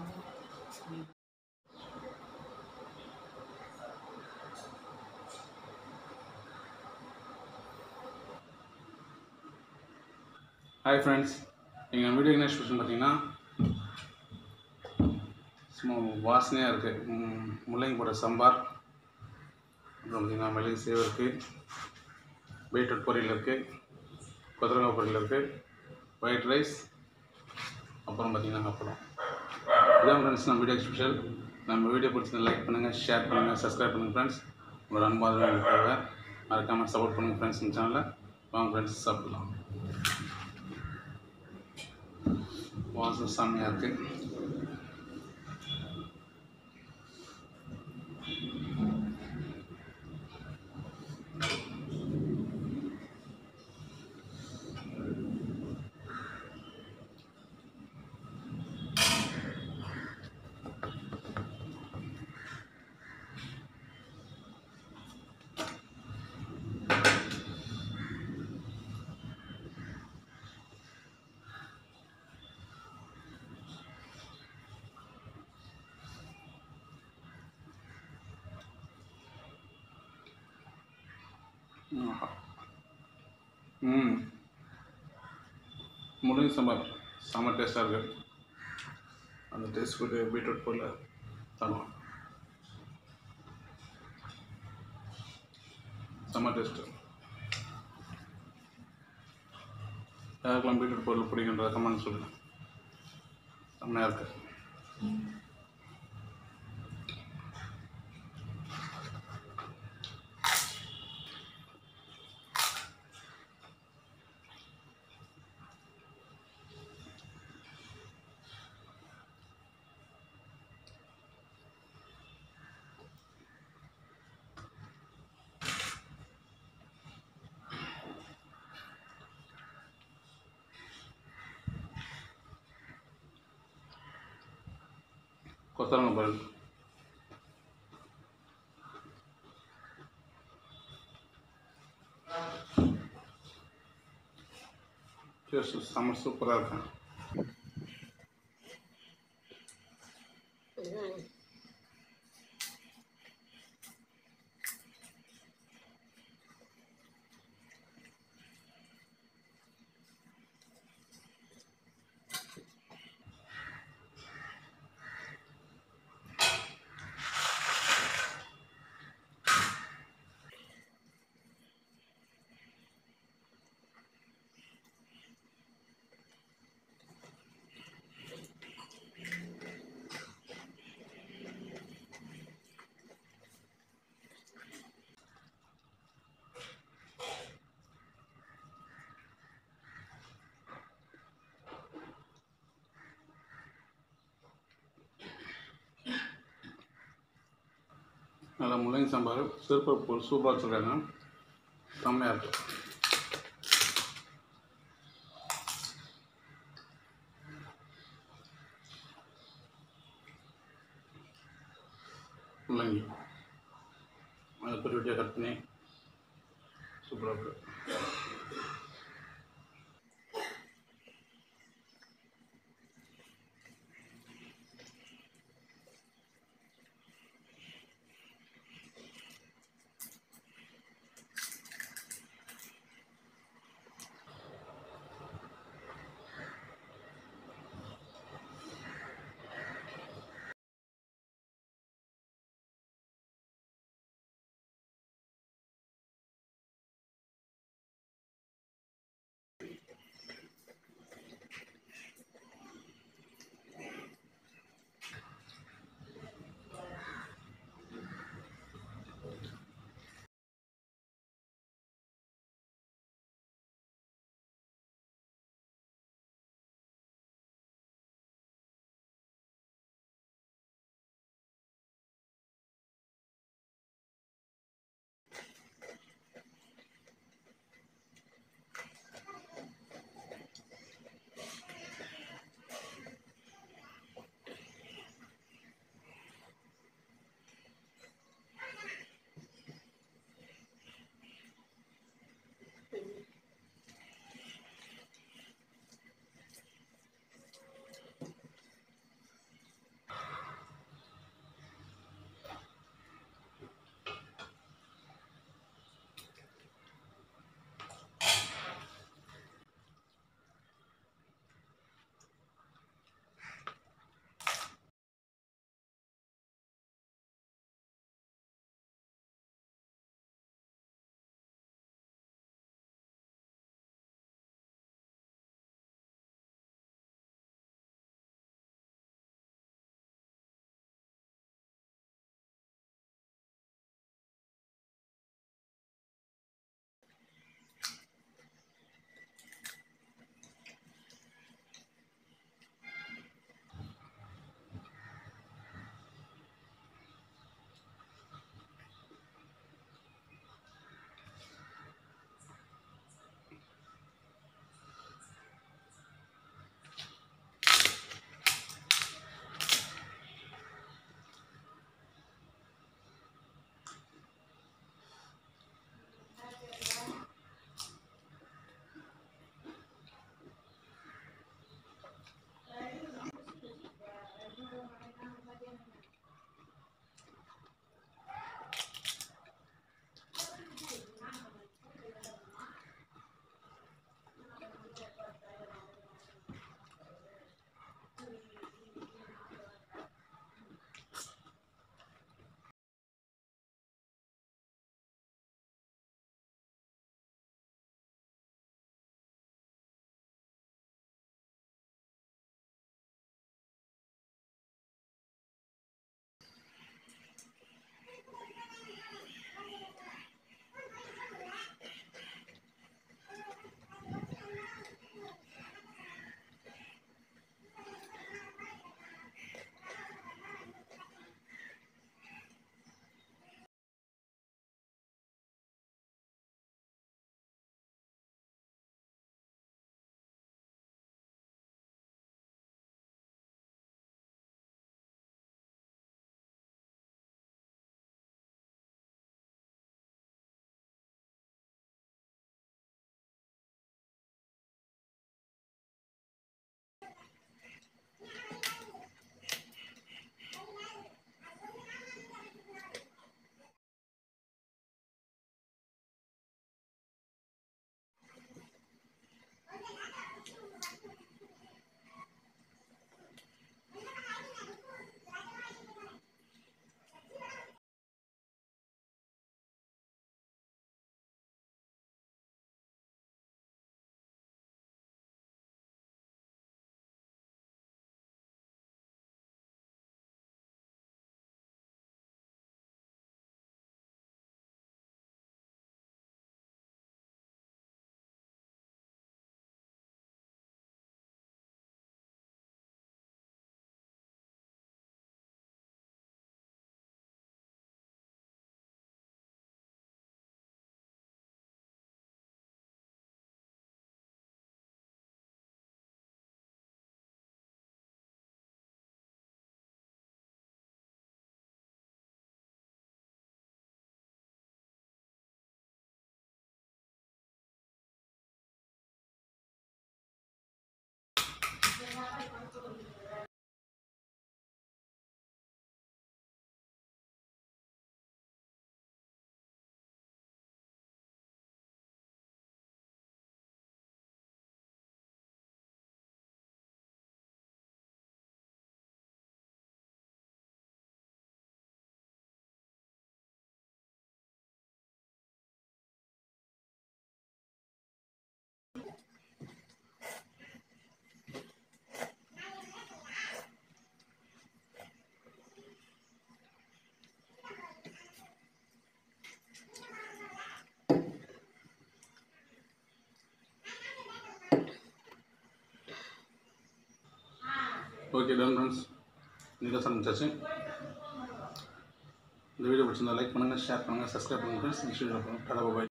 Hi friends எங்கள் video என்ன special பார்த்தீங்கன்னா சும்மா வாசனையாக இருக்குது முள்ளங்கி போட்ட சாம்பார் அப்புறம் பார்த்தீங்கன்னா மிளகு சேவ் இருக்குது பீட்ரூட் பொரியல் இருக்குது கொத்தரங்காய் பொரியல் இருக்குது ஒயிட் ரைஸ் அப்புறம் பார்த்தீங்கன்னா அப்பளம் இதான் ஃப்ரெண்ட்ஸ் நம்ம வீடியோ ஸ்பெஷல் நம்ம வீடியோ பிடிச்சதை லைக் பண்ணுங்கள் ஷேர் பண்ணுங்கள் சப்ஸ்கிரைப் பண்ணுங்கள் ஃப்ரெண்ட்ஸ் உங்களோட அன்பாக எனக்கு தேவை மறக்காமல் சப்போர்ட் பண்ணுங்கள் ஃப்ரெண்ட்ஸ் இந்த சேனலில் வாங்க ஃப்ரெண்ட்ஸ் சாப்பிடலாம் வாசம் செம்மையாக இருக்குது ஆஹா. ம் முள்ளங்கி சாம்பார் செம்ம டேஸ்ட்டாக இருக்குது அந்த டேஸ்ட் போட்டு பீட்ரூட் போல தரும் செம்ம டேஸ்ட்டு யாருக்கெல்லாம் பீட்ரூட் பொருள் பிடிக்குன்றத கமெண்ட் சொல்லுங்கள் செம்மையாக இருக்குது கொத்தரங்க பொருள் டேஸ்ட் செம்ம சூப்பராக இருக்கும் நல்லா முள்ளங்கி சாம்பார் சிறுப்பருப்பு போல் சூப்பராக வச்சுருக்காங்க செம்மையாக இருக்கும் முள்ளங்கி அதை பெரிய வெட்டியாக கட் பண்ணி சூப்பராக இருக்குது ஓகே டன் ஃப்ரெண்ட்ஸ் நீதான் சமைச்சாச்சு இந்த வீடியோ பிடிச்சிருந்தா லைக் பண்ணுங்கள் ஷேர் பண்ணுங்கள் சப்ஸ்கிரைப் பண்ணுங்கள் ஃப்ரெண்ட்ஸ் நெக்ஸ்ட் வீடியோ பார்க்கலாம் டாடா பாய்